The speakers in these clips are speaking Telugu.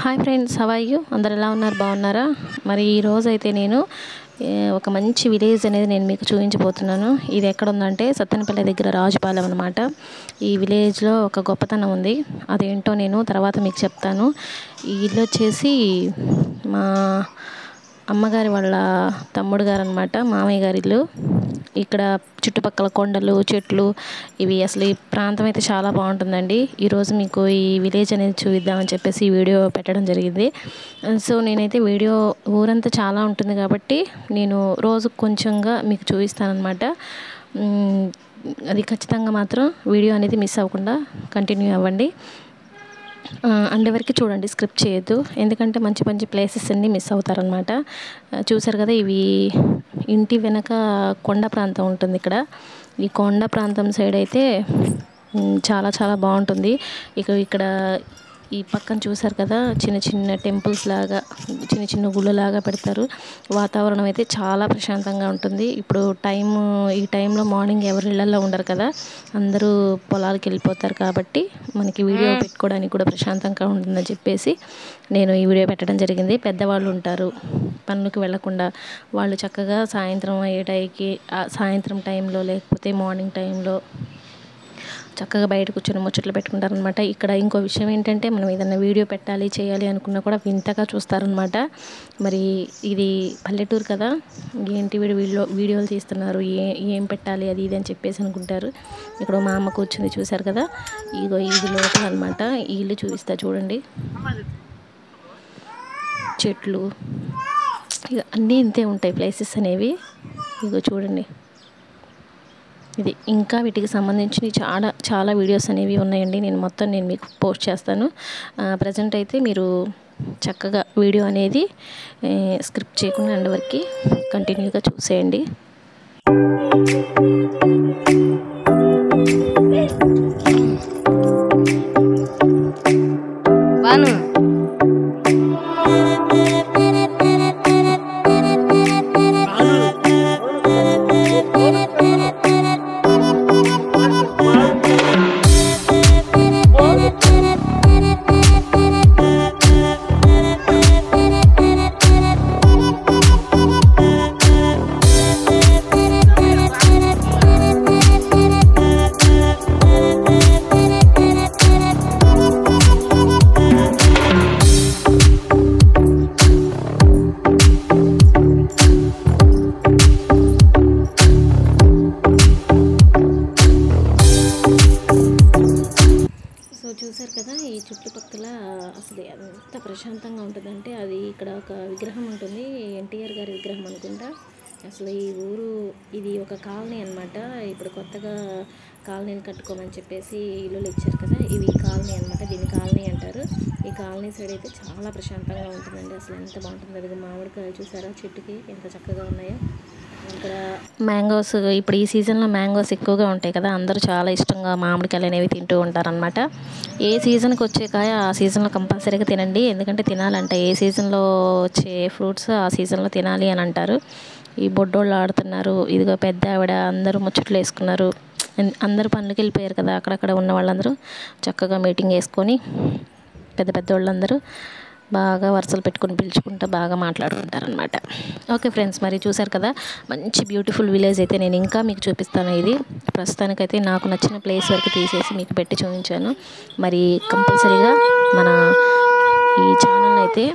హాయ్ ఫ్రెండ్స్ హవాయు అందరు ఎలా ఉన్నారు బాగున్నారా మరి ఈ రోజు అయితే నేను ఏ, ఒక మంచి విలేజ్ అనేది నేను మీకు చూపించబోతున్నాను ఇది ఎక్కడ ఉందంటే సత్తెనపల్లి దగ్గర రాజుపాలెం అనమాట ఈ విలేజ్లో ఒక గొప్పతనం ఉంది అదేంటో నేను తర్వాత మీకు చెప్తాను ఈ ఇల్లు వచ్చేసి మా అమ్మగారి వాళ్ళ తమ్ముడు గారు అనమాట మామయ్య గారి ఇల్లు ఇక్కడ చుట్టుపక్కల కొండలు చెట్లు ఇవి అసలు ఈ ప్రాంతం అయితే చాలా బాగుంటుందండి ఈరోజు మీకు ఈ విలేజ్ అనేది చూపిద్దామని చెప్పేసి ఈ వీడియో పెట్టడం జరిగింది సో నేనైతే వీడియో ఊరంతా చాలా ఉంటుంది కాబట్టి నేను రోజు కొంచెంగా మీకు చూపిస్తానమాట అది ఖచ్చితంగా మాత్రం వీడియో అనేది మిస్ అవ్వకుండా కంటిన్యూ అవ్వండి ఆ, అండ్ వరకు చూడండి స్క్రిప్ట్ చేయొద్దు ఎందుకంటే మంచి మంచి ప్లేసెస్ అన్నీ మిస్ అవుతారనమాట చూసారు కదా ఇవి ఇంటి వెనక కొండ ప్రాంతం ఉంటుంది ఇక్కడ ఈ కొండ ప్రాంతం సైడ్ అయితే ఉమ్, చాలా చాలా బాగుంటుంది ఇక ఇక్కడ ఈ పక్కన చూసారు కదా చిన్న చిన్న టెంపుల్స్ లాగా చిన్న చిన్న గుళ్ళలాగా పెడతారు వాతావరణం అయితే చాలా ప్రశాంతంగా ఉంటుంది ఇప్పుడు టైం ఈ టైంలో మార్నింగ్ ఎవరి ఇళ్లలో ఉండరు కదా అందరూ పొలాలకు వెళ్ళిపోతారు కాబట్టి మనకి వీడియో పెట్టుకోవడానికి కూడా ప్రశాంతంగా ఉంటుందని చెప్పేసి నేను ఈ వీడియో పెట్టడం జరిగింది పెద్దవాళ్ళు ఉంటారు పనులకు వెళ్లకుండా వాళ్ళు చక్కగా సాయంత్రం అయ్యే టైంకి ఆ సాయంత్రం టైంలో లేకపోతే మార్నింగ్ టైంలో చక్కగా బయట కూర్చొని ముచ్చట్లు పెట్టుకుంటారనమాట ఇక్కడ ఇంకో విషయం ఏంటంటే మనం ఏదైనా వీడియో పెట్టాలి చేయాలి అనుకున్నా కూడా వింతగా చూస్తారనమాట మరి ఇది పల్లెటూరు కదా ఏంటి వీడు వీడియో వీడియోలు తీస్తున్నారు ఏ ఏం పెట్టాలి అది ఇది అని చెప్పేసి అనుకుంటారు ఇక్కడ మా అమ్మ కూర్చుంది చూసారు కదా ఇగో ఇది లోపల అనమాట ఈ ఇల్లు చూపిస్తా చూడండి చెట్లు ఇక అన్నీ ఇంతే ఉంటాయి ప్లేసెస్ అనేవి ఇగో చూడండి ఇది ఇంకా వీటికి సంబంధించి చాలా చాలా వీడియోస్ అనేవి ఉన్నాయండి నేను మొత్తం నేను మీకు పోస్ట్ చేస్తాను ప్రజెంట్ అయితే మీరు చక్కగా వీడియో అనేది ఏ, స్క్రిప్ట్ చేయకుండా ఎండ్ వరకు కంటిన్యూగా చూసేయండి బాను సో చూసారు కదా ఈ చుట్టుపక్కల అసలు ఎంత ప్రశాంతంగా ఉంటుందంటే అది ఇక్కడ ఒక విగ్రహం ఉంటుంది ఎన్టీఆర్ గారి విగ్రహం అనుకుంటా అసలు ఈ ఊరు ఇది ఒక కాలనీ అన్నమాట ఇప్పుడు కొత్తగా కాలనీని కట్టుకోమని చెప్పేసి ఇల్లులు ఇచ్చారు కదా ఇవి కాలనీ అన్నమాట దీన్ని కాలనీ అంటారు ఈ కాలనీ సైడ్ అయితే చాలా ప్రశాంతంగా ఉంటుందండి అసలు ఎంత బాగుంటుంది అది మామిడికాయలు చూసారా చెట్టుకి ఎంత చక్కగా ఉన్నాయో ఇక్కడ మ్యాంగోస్ ఇప్పుడు ఈ సీజన్లో మ్యాంగోస్ ఎక్కువగా ఉంటాయి కదా అందరూ చాలా ఇష్టంగా మామిడికాయలు అనేవి తింటూ ఉంటారనమాట ఏ సీజన్కి వచ్చే కాయ ఆ సీజన్లో కంపల్సరీగా తినండి ఎందుకంటే తినాలంట ఏ సీజన్లో వచ్చే ఫ్రూట్స్ ఆ సీజన్లో తినాలి అని అంటారు ఈ బొడ్డోళ్ళు ఆడుతున్నారు ఇదిగో పెద్ద ఆవిడ అందరూ ముచ్చట్లు వేసుకున్నారు అన్- అందరూ పనులకు వెళ్ళిపోయారు కదా అక్కడక్కడ ఉన్న వాళ్ళందరూ చక్కగా మీటింగ్ వేసుకొని పెద్ద పెద్ద వాళ్ళందరూ బాగా వరుసలు పెట్టుకొని పిలుచుకుంటూ బాగా మాట్లాడుకుంటారనమాట ఓకే ఫ్రెండ్స్ మరి చూసారు కదా మంచి బ్యూటిఫుల్ విలేజ్ అయితే నేను ఇంకా మీకు చూపిస్తాను ఇది ప్రస్తుతానికైతే నాకు నచ్చిన ప్లేస్ వరకు తీసేసి మీకు పెట్టి చూపించాను మరి కంపల్సరీగా మన ఈ ఛానల్ అయితే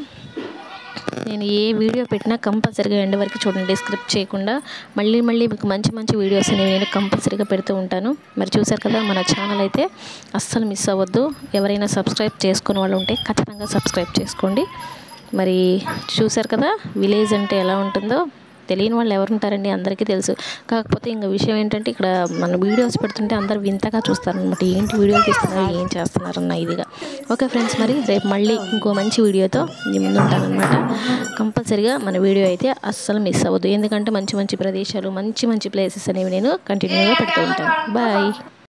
నేను ఏ వీడియో పెట్టినా కంపల్సరీగా ఎండ్ వరకు చూడండి స్క్రిప్ట్ చేయకుండా మళ్ళీ మళ్ళీ మీకు మంచి మంచి వీడియోస్ అనేవి నేను కంపల్సరీగా పెడుతూ ఉంటాను మరి చూసారు కదా మన ఛానల్ అయితే అస్సలు మిస్ అవ్వద్దు ఎవరైనా సబ్స్క్రైబ్ చేసుకునే వాళ్ళు ఉంటే ఖచ్చితంగా సబ్స్క్రైబ్ చేసుకోండి మరి చూసారు కదా విలేజ్ అంటే ఎలా ఉంటుందో తెలియని వాళ్ళు ఎవరు ఉంటారండి అందరికీ తెలుసు కాకపోతే ఇంకా విషయం ఏంటంటే ఇక్కడ మన వీడియోస్ పెడుతుంటే అందరు వింతగా చూస్తారనమాట ఏంటి వీడియోలు తీస్తున్నారు ఏం చేస్తున్నారన్న ఇదిగా ఓకే ఫ్రెండ్స్ మరి రేపు మళ్ళీ ఇంకో మంచి వీడియోతో మీ ముందు ఉంటానన్నమాట కంపల్సరీగా మన వీడియో అయితే అస్సలు మిస్ అవ్వద్దు ఎందుకంటే మంచి మంచి ప్రదేశాలు మంచి మంచి ప్లేసెస్ అనేవి నేను కంటిన్యూగా పెడుతూ ఉంటాను బాయ్